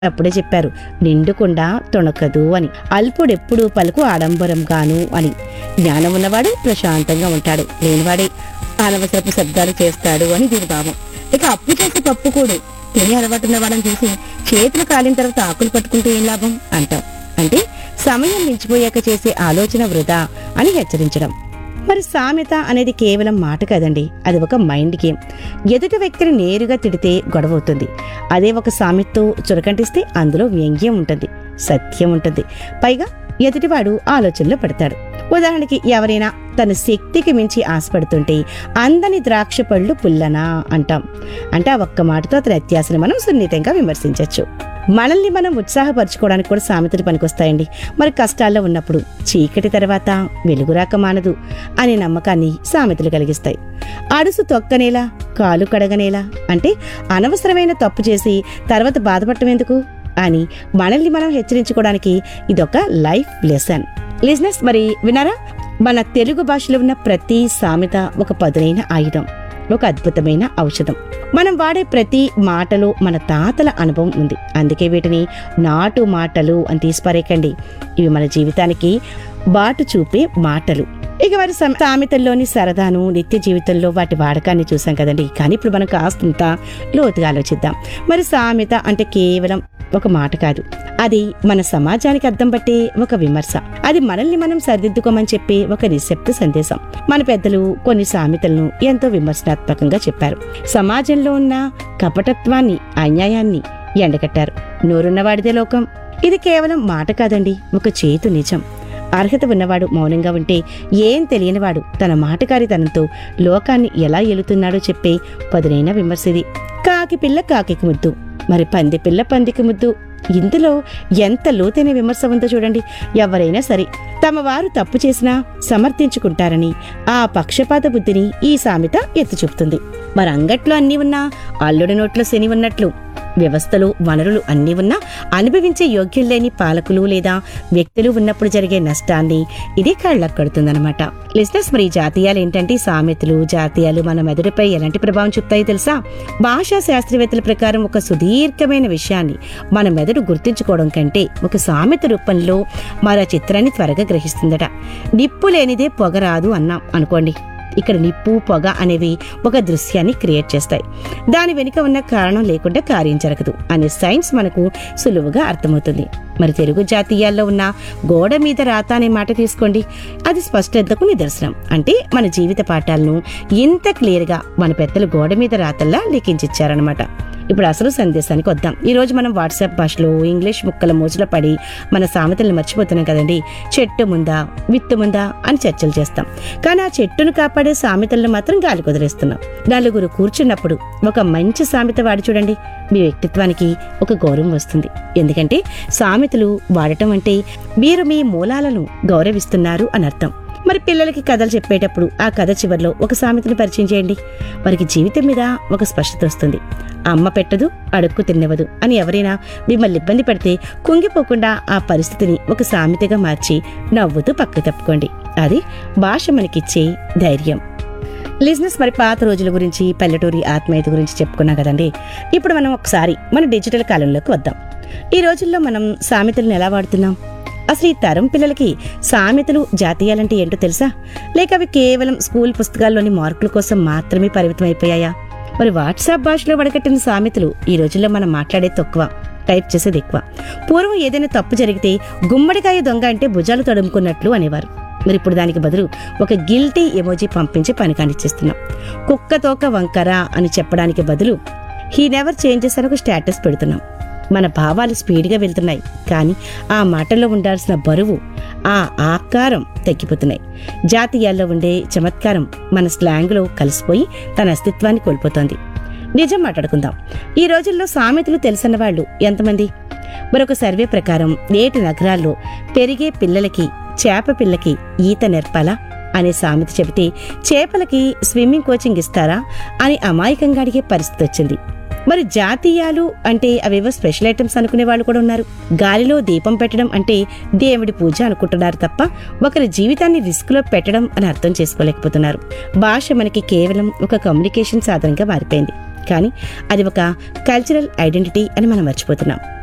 అప్పుడే చెప్పారు నిండుకుండా తొణకదు అని అల్పుడెప్పుడు పలుకు ఆడంబరం గాను అని జ్ఞానం ఉన్నవాడు ప్రశాంతంగా ఉంటాడు లేనివాడే అనవసరపు శబ్దాలు చేస్తాడు అని దీని భావం ఇక అప్పు చేసి పప్పు కూడా తిని అలవాటు ఉన్న వాళ్ళని చూసి చేతులు కాలిన తర్వాత ఆకులు పట్టుకుంటే ఏం లాభం అంటాం అంటే సమయం మించిపోయాక చేసే ఆలోచన వృధా అని హెచ్చరించడం మరి సామెత అనేది కేవలం మాట కదండి అది ఒక మైండ్ గేమ్ ఎదుటి వ్యక్తిని నేరుగా తిడితే గొడవ అవుతుంది అదే ఒక సామెతతో చురకంటిస్తే అందులో వ్యంగ్యం ఉంటుంది సత్యం ఉంటుంది పైగా ఎదుటివాడు ఆలోచనలో పడతాడు ఉదాహరణకి ఎవరైనా తన శక్తికి మించి ఆశపడుతుంటే అందని ద్రాక్ష పళ్ళు పుల్లనా అంటాం అంటే ఆ ఒక్క మాటతో అతని అత్యాశని మనం సున్నితంగా విమర్శించవచ్చు మనల్ని మనం ఉత్సాహపరచుకోవడానికి కూడా సామెతలు పనికొస్తాయండి మరి కష్టాల్లో ఉన్నప్పుడు చీకటి తర్వాత వెలుగు రాక మానదు అనే నమ్మకాన్ని సామెతలు కలిగిస్తాయి అడుసు తొక్కనేలా కాలు కడగనేలా అంటే అనవసరమైన తప్పు చేసి తర్వాత బాధపడటం ఎందుకు అని మనల్ని మనం హెచ్చరించుకోవడానికి ఇదొక లైఫ్ లెసన్ లిజినెస్ మరి విన్నారా మన తెలుగు భాషలో ఉన్న ప్రతి సామెత ఒక పదునైన ఆయుధం ఒక అద్భుతమైన ఔషధం మనం వాడే ప్రతి మాటలో మన తాతల అనుభవం ఉంది అందుకే వీటిని నాటు మాటలు అని తీసిపారేకండి ఇవి మన జీవితానికి బాటు చూపే మాటలు ఇక వారి సమ- సామెతల్లోని సరదాను నిత్య జీవితంలో వాటి వాడకాన్ని చూసాం కదండి కానీ ఇప్పుడు మనం కాస్తంత లోతుగా ఆలోచిద్దాం మరి సామెత అంటే కేవలం ఒక మాట కాదు అది మన సమాజానికి అర్థం పట్టే ఒక విమర్శ అది మనల్ని మనం సరిదిద్దుకోమని చెప్పే ఒక నిశ్శబ్ద సందేశం మన పెద్దలు కొన్ని సామెతలను ఎంతో విమర్శనాత్మకంగా చెప్పారు సమాజంలో ఉన్న కపటత్వాన్ని అన్యాయాన్ని ఎండగట్టారు నోరున్నవాడిదే లోకం ఇది కేవలం మాట కాదండి ఒక చేతు నిజం అర్హత ఉన్నవాడు మౌనంగా ఉంటే ఏం తెలియనివాడు తన మాటకారితనంతో లోకాన్ని ఎలా ఎలుతున్నాడో చెప్పే పదునైన విమర్శది కాకి పిల్ల కాకికి ముద్దు మరి పంది పిల్ల పందికి ముద్దు ఇందులో ఎంత లోతైన విమర్శ ఉందో చూడండి ఎవరైనా సరే తమ వారు తప్పు చేసినా సమర్థించుకుంటారని ఆ పక్షపాత బుద్ధిని ఈ సామెత ఎత్తి చూపుతుంది మరి అంగట్లో అన్నీ ఉన్నా అల్లుడి నోట్లో శని ఉన్నట్లు వ్యవస్థలో వనరులు అన్నీ ఉన్నా అనుభవించే యోగ్యం లేని పాలకులు లేదా వ్యక్తులు ఉన్నప్పుడు జరిగే నష్టాన్ని ఇది కళ్ళకు కడుతుందన్నమాట లిస్నెస్ మరి ఈ జాతీయాలు ఏంటంటే ఈ సామెతలు జాతీయాలు మన మెదడుపై ఎలాంటి ప్రభావం చూపుతాయో తెలుసా భాషా శాస్త్రవేత్తల ప్రకారం ఒక సుదీర్ఘమైన విషయాన్ని మన మెదడు గుర్తుంచుకోవడం కంటే ఒక సామెత రూపంలో మరో చిత్రాన్ని త్వరగా గ్రహిస్తుందట నిప్పు లేనిదే పొగ రాదు అన్నాం అనుకోండి ఇక్కడ నిప్పు పొగ అనేవి ఒక దృశ్యాన్ని క్రియేట్ చేస్తాయి దాని వెనుక ఉన్న కారణం లేకుండా కార్యం జరగదు అనే సైన్స్ మనకు సులువుగా అర్థమవుతుంది మరి తెలుగు జాతీయాల్లో ఉన్న గోడ మీద రాత అనే మాట తీసుకోండి అది స్పష్టతకు నిదర్శనం అంటే మన జీవిత పాఠాలను ఇంత క్లియర్గా మన పెద్దలు గోడ మీద రాతల్లా లిఖించిచ్చారనమాట ఇప్పుడు అసలు సందేశానికి వద్దాం ఈ రోజు మనం వాట్సాప్ భాషలో ఇంగ్లీష్ ముక్కల మోజులో పడి మన సామెతలను మర్చిపోతున్నాం కదండి చెట్టు ముందా విత్తు ముందా అని చర్చలు చేస్తాం కానీ ఆ చెట్టును కాపాడే సామెతలను మాత్రం గాలి కుదిరేస్తున్నాం నలుగురు కూర్చున్నప్పుడు ఒక మంచి సామెత వాడి చూడండి మీ వ్యక్తిత్వానికి ఒక గౌరవం వస్తుంది ఎందుకంటే సామెతలు వాడటం అంటే మీరు మీ మూలాలను గౌరవిస్తున్నారు అని అర్థం మరి పిల్లలకి కథలు చెప్పేటప్పుడు ఆ కథ చివరిలో ఒక సామెతను పరిచయం చేయండి వారికి జీవితం మీద ఒక స్పష్టత వస్తుంది అమ్మ పెట్టదు అడుక్కు తిన్నవదు అని ఎవరైనా మిమ్మల్ని ఇబ్బంది పెడితే కుంగిపోకుండా ఆ పరిస్థితిని ఒక సామెతగా మార్చి నవ్వుతూ పక్క తప్పుకోండి అది భాష మనకిచ్చే ధైర్యం లిజినెస్ మరి పాత రోజుల గురించి పల్లెటూరి ఆత్మీయత గురించి చెప్పుకున్నాం కదండి ఇప్పుడు మనం ఒకసారి మన డిజిటల్ కాలంలోకి వద్దాం ఈ రోజుల్లో మనం సామెతలను ఎలా వాడుతున్నాం అసలు ఈ తరం పిల్లలకి సామెతలు జాతీయాలంటే ఏంటో తెలుసా లేక అవి కేవలం స్కూల్ పుస్తకాల్లోని మార్కుల కోసం మాత్రమే పరిమితం అయిపోయాయా మరి వాట్సాప్ భాషలో వడకట్టిన సామెతలు ఈ రోజుల్లో మనం మాట్లాడేది తక్కువ టైప్ చేసేది ఎక్కువ పూర్వం ఏదైనా తప్పు జరిగితే గుమ్మడికాయ దొంగ అంటే భుజాలు తడుముకున్నట్లు అనేవారు మరి ఇప్పుడు దానికి బదులు ఒక గిల్టీ ఎమోజీ పంపించి పని కానిచ్చేస్తున్నాం కుక్క తోక వంకర అని చెప్పడానికి బదులు హీ నెవర్ చేంజెస్ అని ఒక స్టేటస్ పెడుతున్నాం మన భావాలు స్పీడ్గా వెళ్తున్నాయి కానీ ఆ మాటల్లో ఉండాల్సిన బరువు ఆ ఆకారం తగ్గిపోతున్నాయి జాతీయాల్లో ఉండే చమత్కారం మన స్లాంగ్లో కలిసిపోయి తన అస్తిత్వాన్ని కోల్పోతోంది నిజం మాట్లాడుకుందాం ఈ రోజుల్లో సామెతలు తెలిసిన వాళ్ళు ఎంతమంది మరొక సర్వే ప్రకారం నేటి నగరాల్లో పెరిగే పిల్లలకి చేప పిల్లకి ఈత నేర్పాలా అనే సామెత చెబితే చేపలకి స్విమ్మింగ్ కోచింగ్ ఇస్తారా అని అమాయకంగా అడిగే పరిస్థితి వచ్చింది మరి జాతీయాలు అంటే అవేవో స్పెషల్ ఐటమ్స్ అనుకునే వాళ్ళు కూడా ఉన్నారు గాలిలో దీపం పెట్టడం అంటే దేవుడి పూజ అనుకుంటున్నారు తప్ప ఒకరి జీవితాన్ని రిస్క్ లో పెట్టడం అని అర్థం చేసుకోలేకపోతున్నారు భాష మనకి కేవలం ఒక కమ్యూనికేషన్ సాధనంగా మారిపోయింది కానీ అది ఒక కల్చరల్ ఐడెంటిటీ అని మనం మర్చిపోతున్నాం